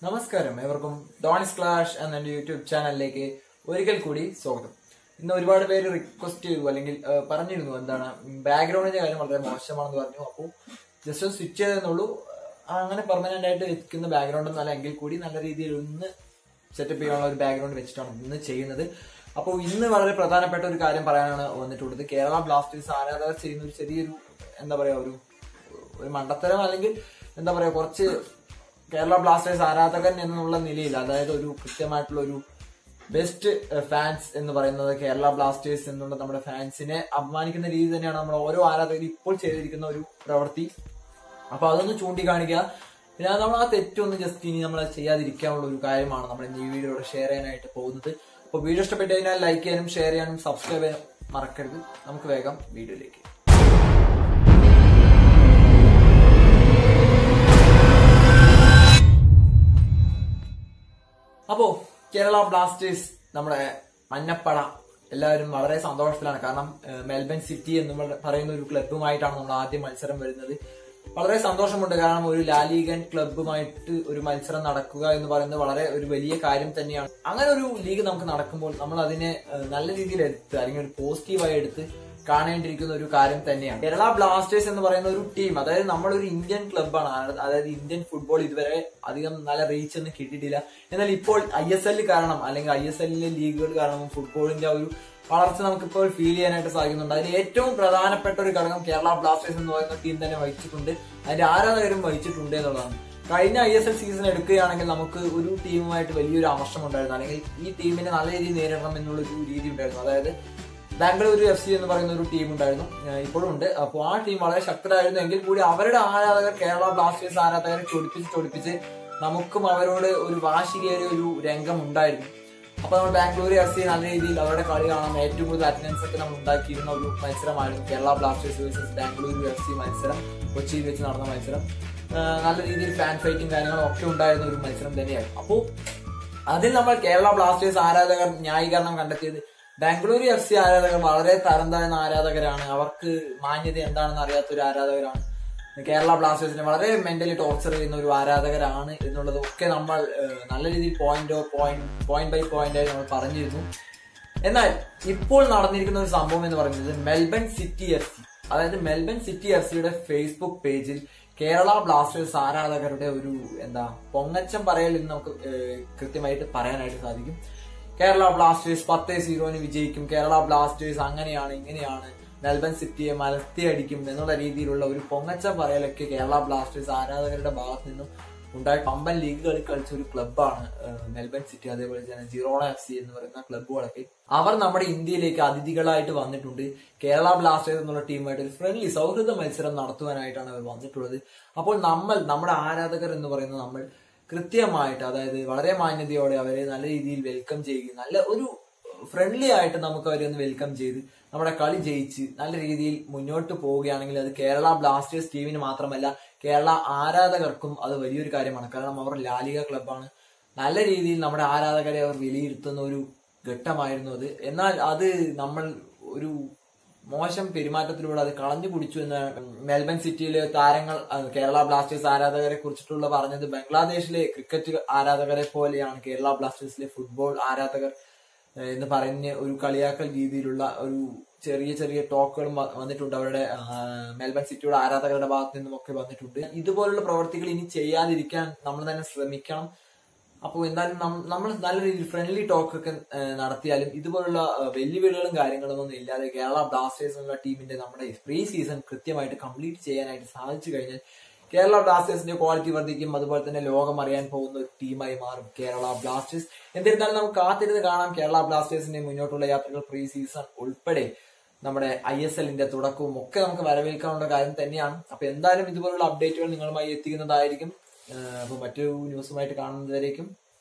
നമസ്കാരം ഏവർക്കും ഡോണിസ് ക്ലാഷ് എന്ന എന്റെ യൂട്യൂബ് ചാനലിലേക്ക് ഒരിക്കൽ കൂടി സ്വാഗതം ഇന്ന് ഒരുപാട് പേര് റിക്വസ്റ്റ് ചെയ്തു അല്ലെങ്കിൽ ആ, പറഞ്ഞിരുന്നു എന്താണ് ബാക്ക്ഗ്രൗണ്ടിന്റെ കാര്യം വളരെ മോശമാണെന്ന് പറഞ്ഞു അപ്പോൾ ജസ്റ്റ് സ്വിച്ച് ചെയ്തെന്നുള്ളൂ ആ, അങ്ങനെ പെർമനന്റ് ആയിട്ട് വെക്കുന്ന ബാക്ക്ഗ്രൗണ്ട് ഒന്നല്ല എങ്കിൽ കൂടി നല്ല രീതിയിൽ ഒന്ന് സെറ്റപ്പ് ചെയ്യാനുള്ള ഒരു ബാക്ക്ഗ്രൗണ്ട് വെച്ചിട്ടാണ് ഇന്ന് ചെയ്യുന്നത് അപ്പോൾ ഇന്ന് വളരെ പ്രധാനപ്പെട്ട ഒരു കാര്യം പറയാനാണ് വന്നിട്ടുള്ളത് കേരള ബ്ലാസ്റ്റേഴ്സ് ആരാധകർ ചെയ്യുന്ന ഒരു ചെറിയൊരു എന്താ പറയാ ഒരു ഒരു മണ്ടത്തരം അല്ലെങ്കിൽ എന്താ പറയാ കുറച്ച് കേരള ബ്ലാസ്റ്റേഴ്സ് ആരാധകൻ എന്നുള്ള നിലയിൽ അതായത് ഒരു കൃത്യമായിട്ടുള്ള ഒരു ബെസ്റ്റ് ഫാൻസ് എന്ന് പറയുന്നത് കേരള ബ്ലാസ്റ്റേഴ്സ് എന്നുള്ള നമ്മുടെ ഫാൻസിനെ അപമാനിക്കുന്ന രീതി തന്നെയാണ് നമ്മൾ ഓരോ ആരാധകരും ഇപ്പോൾ ചെയ്തിരിക്കുന്ന ഒരു പ്രവൃത്തി അപ്പൊ അതൊന്ന് ചൂണ്ടിക്കാണിക്കുക പിന്നെ അത് നമ്മൾ ആ തെറ്റൊന്ന് ജസ്റ്റ് ഇനി നമ്മൾ ചെയ്യാതിരിക്കാനുള്ള ഒരു കാര്യമാണ് നമ്മൾ ഈ വീഡിയോയുടെ ഷെയർ ചെയ്യാനായിട്ട് പോകുന്നത് അപ്പോൾ വീഡിയോ ഇഷ്ടപ്പെട്ട് കഴിഞ്ഞാൽ ലൈക്ക് ചെയ്യാനും ഷെയർ ചെയ്യാനും സബ്സ്ക്രൈബ് ചെയ്യാനും മറക്കരുത് നമുക്ക് വേഗം വീഡിയോയിലേക്ക് അപ്പോ കേരള ബ്ലാസ്റ്റേഴ്സ് നമ്മുടെ മഞ്ഞപ്പട എല്ലാവരും വളരെ സന്തോഷത്തിലാണ് കാരണം ഏഹ്, മെൽബൺ സിറ്റി എന്ന് നമ്മൾ പറയുന്ന ഒരു ക്ലബ്ബുമായിട്ടാണ് നമ്മൾ ആദ്യം മത്സരം വരുന്നത് വളരെ സന്തോഷമുണ്ട് കാരണം ഒരു ലാലീഗൻ ക്ലബ്ബുമായിട്ട് ഒരു മത്സരം നടക്കുക എന്ന് പറയുന്നത് വളരെ ഒരു വലിയ കാര്യം തന്നെയാണ് അങ്ങനെ ഒരു ലീഗ് നമുക്ക് നടക്കുമ്പോൾ നമ്മൾ അതിനെ ഏഹ്, നല്ല രീതിയിൽ എടുത്ത് അല്ലെങ്കിൽ ഒരു പോസിറ്റീവായി എടുത്ത് കാണേണ്ടിയിരിക്കുന്ന ഒരു കാര്യം തന്നെയാണ് കേരള ബ്ലാസ്റ്റേഴ്സ് എന്ന് പറയുന്ന ഒരു ടീം അതായത് നമ്മളൊരു ഇന്ത്യൻ ക്ലബ്ബാണ് അതായത് ഇന്ത്യൻ ഫുട്ബോൾ ഇതുവരെ അധികം നല്ല റീച്ച് ഒന്നും കിട്ടിയിട്ടില്ല എന്നാൽ ഇപ്പോൾ ഐ എസ് എൽ കാരണം അല്ലെങ്കിൽ ഐ എസ് എല്ലിലെ ലീഗുകൾ കാരണം ഫുട്ബോളിന്റെ ആ ഒരു വളർച്ച നമുക്കിപ്പോൾ ഫീൽ ചെയ്യാനായിട്ട് സാധിക്കുന്നുണ്ട് അതിന് ഏറ്റവും പ്രധാനപ്പെട്ട ഒരു ഘടകം കേരള ബ്ലാസ്റ്റേഴ്സ് എന്ന് പറയുന്ന ടീം തന്നെ വഹിച്ചിട്ടുണ്ട് അതിന്റെ ആരാധകരും വഹിച്ചിട്ടുണ്ട് എന്നുള്ളതാണ് കഴിഞ്ഞ ഐ എസ് എൽ സീസൺ എടുക്കുകയാണെങ്കിൽ നമുക്ക് ഒരു ടീമുമായിട്ട് വലിയൊരു അമർഷം ഉണ്ടായിരുന്നു അല്ലെങ്കിൽ ഈ ടീമിനെ നല്ല രീതിയിൽ നേരിടണം എന്നുള്ള ഒരു രീതി ഉണ്ടായിരുന്നു അതായത് ബാംഗ്ലൂരു എഫ് സി എന്ന് പറയുന്ന ഒരു ടീം ഉണ്ടായിരുന്നു ഏഹ് ഇപ്പോഴും ഉണ്ട് അപ്പോൾ ആ ടീം വളരെ ശക്തരായിരുന്നു എങ്കിൽ കൂടി അവരുടെ ആരാധകർ കേരള ബ്ലാസ്റ്റേഴ്സ് ആരാധകരെ ചൊടിപ്പിച്ച് ചൊടിപ്പിച്ച് നമുക്കും അവരോട് ഒരു വാശികേറിയ ഒരു രംഗം ഉണ്ടായിരുന്നു അപ്പൊ നമ്മൾ ബാംഗ്ലൂർ എഫ് സി നല്ല രീതിയിൽ അവരുടെ കളി കാണാൻ ഏറ്റവും കൂടുതൽ അറ്റൻഡൻസ് ഒക്കെ നമ്മൾ ഉണ്ടാക്കിയിരുന്ന ഒരു മത്സരമായിരുന്നു Kerala Blasters versus Bengaluru F C മത്സരം കൊച്ചിയിൽ വെച്ച് നടന്ന മത്സരം ഏഹ് നല്ല രീതിയിൽ ഫാൻ ഫൈറ്റിംഗ് കാര്യങ്ങളും ഒക്കെ ഉണ്ടായിരുന്ന ഒരു മത്സരം തന്നെയായിരുന്നു അപ്പോൾ അതിൽ നമ്മൾ കേരള ബ്ലാസ്റ്റേഴ്സ് ആരാധകർ ന്യായീകരണം കണ്ടെത്തിയത് ബാംഗ്ലൂരു എഫ് സി ആരാധകർ വളരെ തരം താഴ്ന്ന ആരാധകരാണ് അവർക്ക് മാന്യത എന്താണെന്ന് അറിയാത്ത ഒരു ആരാധകരാണ് കേരള ബ്ലാസ്റ്റേഴ്സിനെ വളരെ മെന്റലി ടോർച്ചർ ചെയ്യുന്ന ഒരു ആരാധകരാണ് എന്നുള്ളതൊക്കെ നമ്മൾ ഏഹ്, നല്ല രീതിയിൽ point point point by point ആയി നമ്മൾ പറഞ്ഞിരുന്നു എന്നാൽ ഇപ്പോൾ നടന്നിരിക്കുന്ന ഒരു സംഭവം എന്ന് പറയുന്നത് മെൽബൺ സിറ്റി എഫ് സി അതായത് മെൽബൺ സിറ്റി എഫ് സിയുടെ ഫേസ്ബുക്ക് പേജിൽ കേരള ബ്ലാസ്റ്റേഴ്സ് ആരാധകരുടെ ഒരു എന്താ പൊങ്ങച്ചം പറയൽ എന്ന് നമുക്ക് ഏഹ്, കൃത്യമായിട്ട് പറയാനായിട്ട് സാധിക്കും കേരള ബ്ലാസ്റ്റേഴ്സ് പത്തേ സീറോന് വിജയിക്കും കേരള ബ്ലാസ്റ്റേഴ്സ് അങ്ങനെയാണ് ഇങ്ങനെയാണ് മെൽബൺ സിറ്റിയെ മലർത്തിയടിക്കും എന്നുള്ള രീതിയിലുള്ള ഒരു പൊങ്ങച്ചം പറയലൊക്കെ കേരള ബ്ലാസ്റ്റേഴ്സ് ആരാധകരുടെ ഭാഗത്ത് നിന്നും ഉണ്ടായി പമ്പൻ ലീഗുകളിൽ കളിച്ച ഒരു ക്ലബ്ബാണ് മെൽബൺ സിറ്റി അതേപോലെ തന്നെ ജിറോണ എഫ് സി എന്ന് പറയുന്ന ക്ലബ്ബുകളൊക്കെ അവർ നമ്മുടെ ഇന്ത്യയിലേക്ക് അതിഥികളായിട്ട് വന്നിട്ടുണ്ട് കേരള ബ്ലാസ്റ്റേഴ്സ് എന്നുള്ള ടീമായിട്ട് ഒരു ഫ്രണ്ട്ലി സൗഹൃദ മത്സരം നടത്തുവാനായിട്ടാണ് അവർ വന്നിട്ടുള്ളത് അപ്പോൾ നമ്മൾ നമ്മുടെ ആരാധകർ എന്ന് പറയുന്നത് നമ്മൾ കൃത്യമായിട്ട് അതായത് വളരെ മാന്യതയോടെ അവരെ നല്ല രീതിയിൽ വെൽക്കം ചെയ്യുകയും നല്ല ഒരു ഫ്രണ്ട്ലി ആയിട്ട് നമുക്ക് അവരെ ഒന്ന് വെൽക്കം ചെയ്ത് നമ്മുടെ കളി ജയിച്ച് നല്ല രീതിയിൽ മുന്നോട്ട് പോവുകയാണെങ്കിൽ അത് കേരള ബ്ലാസ്റ്റേഴ്സ് ടീമിന് മാത്രമല്ല കേരള ആരാധകർക്കും അത് വലിയൊരു കാര്യമാണ് കാരണം അവർ ലാലിക ക്ലബ്ബാണ് നല്ല രീതിയിൽ നമ്മുടെ ആരാധകരെ അവർ വിലയിരുത്തുന്ന ഒരു ഘട്ടമായിരുന്നു അത് എന്നാൽ അത് നമ്മൾ ഒരു മോശം പെരുമാറ്റത്തിലൂടെ അത് കളഞ്ഞു കുടിച്ചു എന്ന് മെൽബൺ സിറ്റിയിലെ താരങ്ങൾ അഹ് കേരള ബ്ലാസ്റ്റേഴ്സ് ആരാധകരെ കുറിച്ചിട്ടുള്ള പറഞ്ഞത് ബംഗ്ലാദേശിലെ ക്രിക്കറ്റ് ആരാധകരെ പോലെയാണ് കേരള ബ്ലാസ്റ്റേഴ്സിലെ ഫുട്ബോൾ ആരാധകർ ഏഹ് എന്ന് പറഞ്ഞ് ഒരു കളിയാക്കൽ രീതിയിലുള്ള ഒരു ചെറിയ ചെറിയ ടോക്കുകളും വ- വന്നിട്ടുണ്ട് അവരുടെ ആഹ് മെൽബൺ സിറ്റിയുടെ ആരാധകരുടെ ഭാഗത്ത് നിന്നും ഒക്കെ വന്നിട്ടുണ്ട് ഇതുപോലുള്ള പ്രവർത്തികൾ ഇനി ചെയ്യാതിരിക്കാൻ നമ്മൾ തന്നെ ശ്രമിക്കണം അപ്പോൾ എന്തായാലും നം- നമ്മൾ നല്ല രീതിയിൽ ഫ്രണ്ട്ലി ടോക്ക് ഒക്കെ ഏഹ് നടത്തിയാലും ഇതുപോലുള്ള ഏഹ് വെല്ലുവിളികളും കാര്യങ്ങളും ഒന്നും ഇല്ലാതെ കേരള ബ്ലാസ്റ്റേഴ്സ് എന്നുള്ള ടീമിന്റെ നമ്മുടെ പ്രീ സീസൺ കൃത്യമായിട്ട് കംപ്ലീറ്റ് ചെയ്യാനായിട്ട് സാധിച്ചു കഴിഞ്ഞാൽ കേരള ബ്ലാസ്റ്റേഴ്സിന്റെ ക്വാളിറ്റി വർദ്ധിക്കും അതുപോലെ തന്നെ ലോകം അറിയാൻ പോകുന്ന ഒരു ടീമായി മാറും കേരള ബ്ലാസ്റ്റേഴ്സ് എന്നിരുന്നാലും നമുക്ക് കാത്തിരുന്ന് കാണാം കേരള ബ്ലാസ്റ്റേഴ്സിന്റെ മുന്നോട്ടുള്ള യാത്രകൾ പ്രീ സീസൺ ഉൾപ്പെടെ നമ്മുടെ ഐ എസ് എല്ലിന്റെ തുടക്കവും ഒക്കെ നമുക്ക് വരവേൽക്കാനുള്ള കാര്യം തന്നെയാണ് അപ്പൊ എന്തായാലും ഇതുപോലുള്ള അപ്ഡേറ്റുകൾ നിങ്ങളുമായി എത്തിക്കുന്നതായിരിക്കും ഏഹ് അപ്പൊ മറ്റൊരു ന്യൂസുമായിട്ട് കാണുന്നതുവരേക്കും